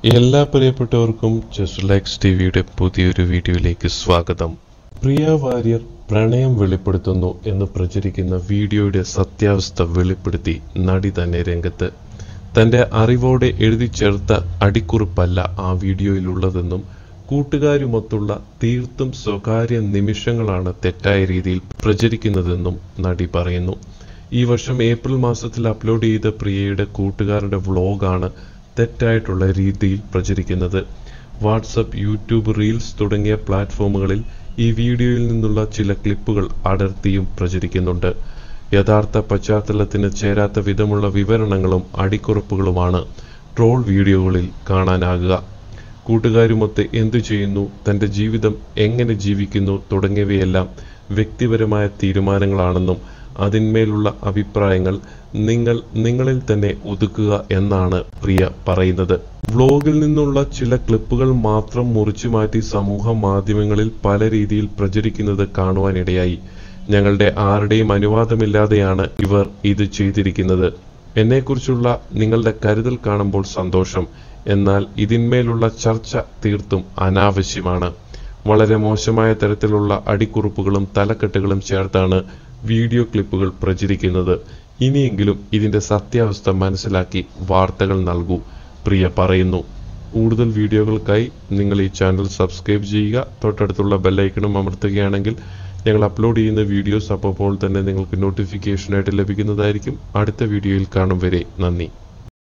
എല്ലാ പ്രിയപ്പെട്ടവർക്കും just likes ടിവിയുടെ പുതിയൊരു വീഡിയോയിലേക്ക് സ്വാഗതം പ്രിയ വാര്യർ പ്രണയം വെളിപ്പെടുത്തുന്നു എന്ന് പ്രചരിക്കുന്ന വീഡിയോയുടെ സത്യാവസ്ഥ വെളിപ്പെടുത്തി നടി തന്നെ രംഗത്ത് തന്റെ അറിവോടെ എഴുതി ചേർത്ത അടിക്കുറിപ്പല്ല ആ വീഡിയോയിലുള്ളതെന്നും കൂട്ടുകാരുമൊത്തുള്ള തീർത്തും സ്വകാര്യ നിമിഷങ്ങളാണ് തെറ്റായ രീതിയിൽ പ്രചരിക്കുന്നതെന്നും നടി പറയുന്നു ഈ വർഷം ഏപ്രിൽ മാസത്തിൽ അപ്ലോഡ് ചെയ്ത പ്രിയയുടെ കൂട്ടുകാരുടെ വ്ളോഗാണ് തെറ്റായിട്ടുള്ള രീതിയിൽ പ്രചരിക്കുന്നത് വാട്സപ്പ് യൂട്യൂബ് റീൽസ് തുടങ്ങിയ പ്ലാറ്റ്ഫോമുകളിൽ ഈ വീഡിയോയിൽ നിന്നുള്ള ചില ക്ലിപ്പുകൾ അടർത്തിയും പ്രചരിക്കുന്നുണ്ട് യഥാർത്ഥ പശ്ചാത്തലത്തിന് ചേരാത്ത വിധമുള്ള വിവരണങ്ങളും അടിക്കുറിപ്പുകളുമാണ് ട്രോൾ വീഡിയോകളിൽ കാണാനാകുക കൂട്ടുകാരുമൊത്ത് എന്തു ചെയ്യുന്നു തന്റെ ജീവിതം എങ്ങനെ ജീവിക്കുന്നു തുടങ്ങിയവയെല്ലാം വ്യക്തിപരമായ തീരുമാനങ്ങളാണെന്നും അതിന്മേലുള്ള അഭിപ്രായങ്ങൾ നിങ്ങൾ നിങ്ങളിൽ തന്നെ ഒതുക്കുക എന്നാണ് പ്രിയ പറയുന്നത് വ്ലോഗിൽ നിന്നുള്ള ചില ക്ലിപ്പുകൾ മാത്രം മുറിച്ചു മാറ്റി സമൂഹ മാധ്യമങ്ങളിൽ പല രീതിയിൽ പ്രചരിക്കുന്നത് കാണുവാനിടയായി ഞങ്ങളുടെ ആരുടെയും അനുവാദമില്ലാതെയാണ് ഇവർ ഇത് ചെയ്തിരിക്കുന്നത് എന്നെക്കുറിച്ചുള്ള നിങ്ങളുടെ കരുതൽ കാണുമ്പോൾ സന്തോഷം എന്നാൽ ഇതിന്മേലുള്ള ചർച്ച തീർത്തും അനാവശ്യമാണ് വളരെ മോശമായ തരത്തിലുള്ള അടിക്കുറിപ്പുകളും തലക്കെട്ടുകളും ചേർത്താണ് വീഡിയോ ക്ലിപ്പുകൾ പ്രചരിക്കുന്നത് ഇനിയെങ്കിലും ഇതിന്റെ സത്യാവസ്ഥ മനസ്സിലാക്കി വാർത്തകൾ നൽകൂ പ്രിയ പറയുന്നു കൂടുതൽ വീഡിയോകൾക്കായി നിങ്ങൾ ഈ ചാനൽ സബ്സ്ക്രൈബ് ചെയ്യുക തൊട്ടടുത്തുള്ള ബെല്ലൈക്കണും അമർത്തുകയാണെങ്കിൽ ഞങ്ങൾ അപ്ലോഡ് ചെയ്യുന്ന വീഡിയോസ് അപ്പോൾ തന്നെ നിങ്ങൾക്ക് നോട്ടിഫിക്കേഷനായിട്ട് ലഭിക്കുന്നതായിരിക്കും അടുത്ത വീഡിയോയിൽ കാണും വരെ നന്ദി